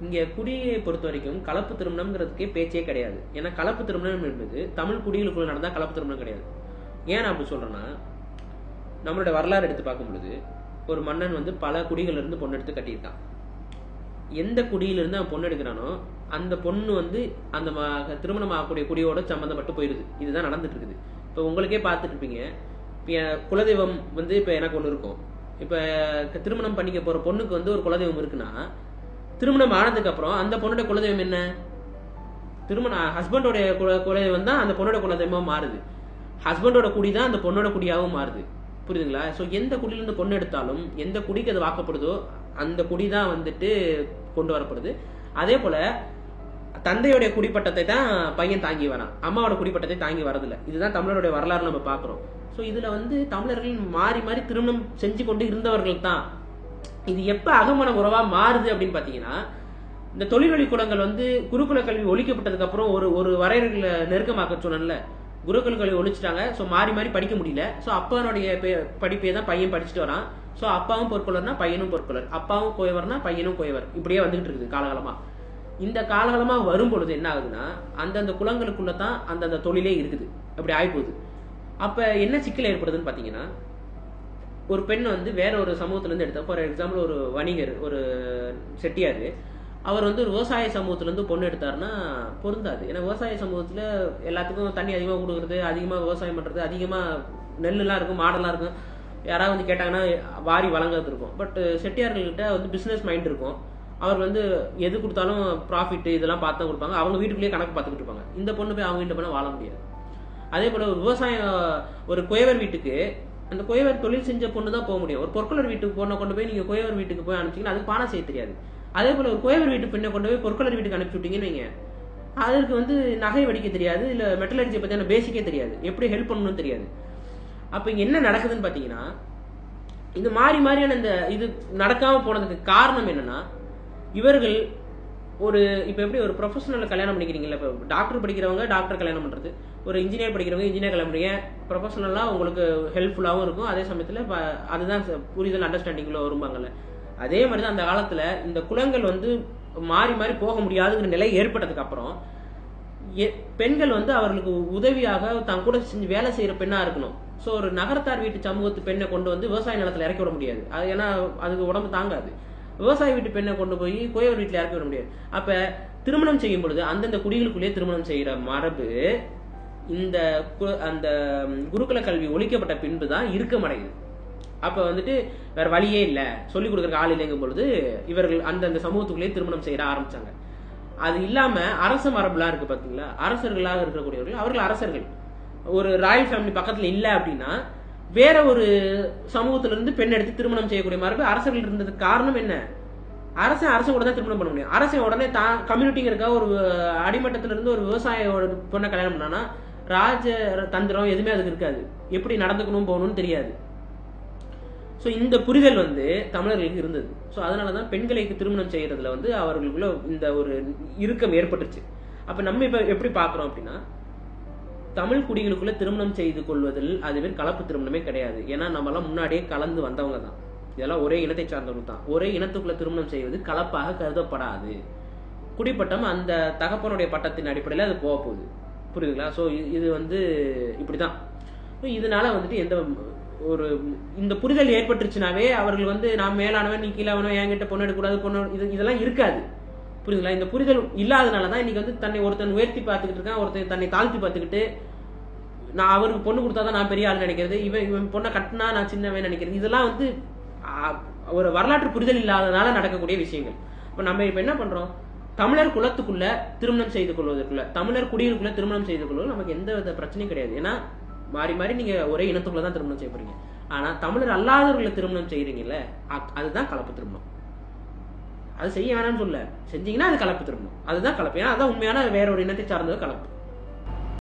இங்க குடியை பொறுத்த வரைக்கும் கலப்பு திருமணம்ங்கிறதுக்கே பேச்சே கிடையாது ஏன்னா கலப்பு திருமணம் என்பது தமிழ் குடிகளுக்குள்ள நடந்தா கலப்பு திருமணம் கிடையாது ஏன் நான் அப்படி சொல்றேன்னா நம்மளோட வரலாறு எடுத்து பார்க்கும் பொழுது ஒரு மன்னன் வந்து பல குடிகள்ல இருந்து பொண்ணு எடுத்து கட்டியிருக்கான் எந்த குடியிலிருந்து அவன் பொண்ணு எடுக்கிறானோ அந்த பொண்ணு வந்து அந்த ம- திருமணம் ஆகக்கூடிய குடியோட சம்மந்தப்பட்டு போயிடுது இதுதான் நடந்துட்டு இருக்குது இப்போ உங்களுக்கே பார்த்துட்டு இருப்பீங்க இப்போ என் குலதெய்வம் வந்து இப்போ எனக்கு ஒன்று இருக்கும் இப்போ திருமணம் பண்ணிக்க போற பொண்ணுக்கு வந்து ஒரு குலதெய்வம் இருக்குன்னா திருமணம் ஆனதுக்கு அப்புறம் அந்த பொண்ணோட குலதெய்வம் என்ன திருமணம் ஹஸ்பண்டோடைய குல குலதெய்வம் தான் அந்த பொண்ணோட குலதெய்வமா மாறுது ஹஸ்பண்டோட குடி தான் அந்த பொண்ணோட குடியாகவும் மாறுது புரியுதுங்களா ஸோ எந்த குடியிலிருந்து பொண்ணு எடுத்தாலும் எந்த குடிக்கு அது வாக்கப்படுதோ அந்த குடி தான் வந்துட்டு கொண்டு வரப்படுது அதே போல தந்தையுடைய குடிப்பட்டத்தை தான் பையன் தாங்கி வரான் அம்மாவோட குடிப்பட்டத்தை தாங்கி வரதில்லை இதுதான் தமிழருடைய வரலாறு நம்ம பார்க்குறோம் ஸோ இதுல வந்து தமிழர்கள் மாறி மாறி திருமணம் செஞ்சு கொண்டு இருந்தவர்கள் தான் இது எப்ப அகமன உறவா மாறுது அப்படின்னு பாத்தீங்கன்னா இந்த தொழில்வழி கூடங்கள் வந்து குருகுல கல்வி ஒழிக்கப்பட்டதுக்கு அப்புறம் ஒரு ஒரு வரையறைகளை நெருக்கமாக்க சொன்னேன்ல குருகுல கல்வி ஒழிச்சிட்டாங்க ஸோ மாறி மாறி படிக்க முடியல ஸோ அப்பனுடைய பே- படிப்பே தான் பையன் படிச்சுட்டு வரான் ஸோ அப்பாவும் பொற்கொள்ளர்னா பையனும் பொற்கொள்ளர் அப்பாவும் கோயவர்னா பையனும் கோயவர் இப்படியே வந்துகிட்டு இருக்குது காலகாலமா இந்த காலகாலமா வரும் பொழுது என்ன ஆகுதுன்னா அந்தந்த குலங்களுக்குள்ள தான் அந்தந்த தொழிலே இருக்குது அப்படி ஆயிப்போகுது அப்ப என்ன சிக்கல் ஏற்படுதுன்னு பாத்தீங்கன்னா ஒரு பெண் வந்து வேற ஒரு சமூகத்துல இருந்து எடுத்த ஃபார் எக்ஸாம்பிள் ஒரு வணிகர் ஒரு செட்டியார் அவர் வந்து ஒரு விவசாய சமூகத்துல இருந்து பொண்ணு எடுத்தாருன்னா பொருந்தாது ஏன்னா விவசாய சமூகத்துல எல்லாத்துக்கும் தண்ணி அதிகமா கொடுக்குறது அதிகமா விவசாயம் பண்றது அதிகமா நெல்லுலாம் இருக்கும் மாடெல்லாம் இருக்கும் யாராவது வந்து கேட்டாங்கன்னா வாரி வழங்குறது இருக்கும் பட் செட்டியார்கள்கிட்ட வந்து பிசினஸ் மைண்ட் இருக்கும் அவர் வந்து எது கொடுத்தாலும் ப்ராஃபிட் இதெல்லாம் பார்த்து தான் கொடுப்பாங்க அவங்க வீட்டுக்குள்ளேயே கணக்கு பார்த்துக்கிட்டு இருப்பாங்க இந்த பொண்ணு போய் அவங்க வீட்டில் போனால் வாழ முடியாது அதே போல ஒரு விவசாயம் ஒரு குயவர் வீட்டுக்கு அந்த குயவர் தொழில் செஞ்ச பொண்ணு தான் போக முடியும் ஒரு பொற்கொள்ளர் வீட்டுக்கு பொண்ணை கொண்டு போய் நீங்க குயவர் வீட்டுக்கு போய் அனுப்பிச்சீங்கன்னா அதுக்கு பானை செய்ய தெரியாது அதே போல ஒரு குயவர் வீட்டு பெண்ணை கொண்டு போய் பொற்கொள்ளர் வீட்டுக்கு அனுப்பி விட்டீங்கன்னு வைங்க அதற்கு வந்து நகை வடிக்க தெரியாது இல்ல மெட்டலர்ஜியை பத்தியான பேசிக்கே தெரியாது எப்படி ஹெல்ப் பண்ணணும்னு தெரியாது அப்ப இங்க என்ன நடக்குதுன்னு பாத்தீங்கன்னா இது மாறி மாறியான இந்த இது நடக்காம போனதுக்கு காரணம் என்னன்னா இவர்கள் ஒரு இப்போ எப்படி ஒரு ப்ரொஃபஷனல் கல்யாணம் பண்ணிக்கிறீங்களா இப்போ டாக்டர் படிக்கிறவங்க டாக்டர் கல்யாணம் பண்றது ஒரு இன்ஜினியர் படிக்கிறவங்க இன்ஜினியர் கல்யாணம் பண்ணுறீங்க ப்ரொஃபஷனலாக உங்களுக்கு ஹெல்ப்ஃபுல்லாகவும் இருக்கும் அதே சமயத்தில் அதுதான் ச- புரிதல் அண்டர்ஸ்டாண்டிங்கில் வரும்பாங்கல்ல அதே மாதிரி தான் அந்த காலத்தில் இந்த குலங்கள் வந்து மாறி மாறி போக முடியாதுங்கிற நிலை ஏற்பட்டதுக்கு அப்புறம் எ- பெண்கள் வந்து அவர்களுக்கு உதவியாக தான் கூட செஞ்சு வேலை செய்யற பெண்ணா இருக்கணும் ஸோ ஒரு நகரத்தார் வீட்டு சமூகத்து பெண்ணை கொண்டு வந்து விவசாய நிலத்துல இறக்கி விட முடியாது அது ஏன்னா அதுக்கு உடம்பு தாங்காது விவசாய வீட்டு பெண்ணை கொண்டு போய் கோயவர் வீட்டில் இறக்கி விட முடியாது அப்ப திருமணம் செய்யும் பொழுது அந்தந்த குடிகளுக்குள்ளேயே திருமணம் செய்யற மரபு இந்த கு- அந்த ம், குருகுல கல்வி ஒழிக்கப்பட்ட பின்பு தான் இறுக்கமடையுது அப்ப வந்துட்டு வேற வழியே இல்ல சொல்லி கொடுக்குற ஆள் இல்லைங்கும் பொழுது இவர்கள் அந்தந்த சமூகத்துக்குள்ளேயே திருமணம் செய்ய ஆரம்பிச்சாங்க அது இல்லாம அரச மரபுலாம் இருக்கு பாத்தீங்களா அரசர்களாக இருக்கக்கூடியவர்கள் அவர்கள் அரசர்கள் ஒரு ராயல் ஃபேமிலி பக்கத்துல இல்ல அப்படின்னா வேற ஒரு சமூகத்துல இருந்து பெண் எடுத்து திருமணம் செய்யக்கூடிய மரபு அரசர்கள் இருந்ததுக்கு காரணம் என்ன அரசன் அரசன் கூட தான் திருமணம் பண்ண முடியும் அரசன் உடனே தான் கம்யூனிட்டிங்கிறக்கா ஒரு அடிமட்டத்துல இருந்து ஒரு விவசாய பொண்ணை கல்யாணம் பண்ணானா ராஜ தந்திரம் எதுவுமே அதுக்கு இருக்காது எப்படி நடந்துக்கணும் போகணும்னு தெரியாது ஸோ இந்த புரிதல் வந்து தமிழர்களுக்கு இருந்தது ஸோ அதனால தான் பெண்களுக்கு திருமணம் செய்யறதுல வந்து அவர்களுக்குள்ள இந்த ஒரு இறுக்கம் ஏற்பட்டுச்சு அப்போ நம்ம இப்போ எப்படி பார்க்குறோம் அப்படின்னா தமிழ் குடிகளுக்குள்ள திருமணம் செய்து கொள்வதில் அது பேர் கலப்பு திருமணமே கிடையாது ஏன்னா நம்மலாம் முன்னாடியே கலந்து வந்தவங்க தான் இதெல்லாம் ஒரே இனத்தை சார்ந்தவங்க தான் ஒரே இனத்துக்குள்ள திருமணம் செய்வது கலப்பாக கருதப்படாது குடிப்பட்டம் அந்த தகப்பனுடைய பட்டத்தின் அடிப்படையில் அது போக போகுது புரியுதுங்களா ஸோ இது வந்து இப்படிதான் So, இதனால வந்துட்டு எந்த ஒரு இந்த புரிதல் ஏற்பட்டுருச்சுனாவே அவர்கள் வந்து நான் மேலானவன் நீ கீழானவன் என்கிட்ட பொண்ணு எடுக்கக்கூடாது பொண்ணு இது இதெல்லாம் இருக்காது புரியுதுங்களா இந்த புரிதல் இல்லாதனால தான் இன்னைக்கு வந்து தன்னை ஒருத்தன் உயர்த்தி பார்த்துக்கிட்டு இருக்கான் ஒருத்தன் தன்னை தாழ்த்தி பார்த்துக்கிட்டு நான் அவருக்கு பொண்ணு கொடுத்தாதான் நான் பெரிய ஆள் நினைக்கிறது இவன் இவன் பொண்ணை கட்டினா நான் சின்னவன் நினைக்கிறது இதெல்லாம் வந்து ஆ, ஒரு வரலாற்று புரிதல் இல்லாதனால நடக்கக்கூடிய விஷயங்கள் இப்போ நம்ம இப்போ என்ன பண்றோம் தமிழர் குலத்துக்குள்ள திருமணம் செய்து கொள்வதற்குள்ள தமிழர் குடியிருக்குள்ள திருமணம் செய்து கொள்வது நமக்கு எந்த வித பிரச்சனையும் கிடையாது ஏன்னா மாறி மாறி நீங்க ஒரே இனத்துக்குள்ள தான் திருமணம் செய்ய போறீங்க ஆனா தமிழர் அல்லாதவர்களை திருமணம் செய்யறீங்கல்ல அ- அதுதான் கலப்பு திருமணம் அது செய்ய வேணாம்னு சொல்ல செஞ்சீங்கன்னா அது கலப்பு திருமணம் அதுதான் கலப்பு ஏன்னா அதான் உண்மையான வேற ஒரு இனத்தை சார்ந்தது கலப்பு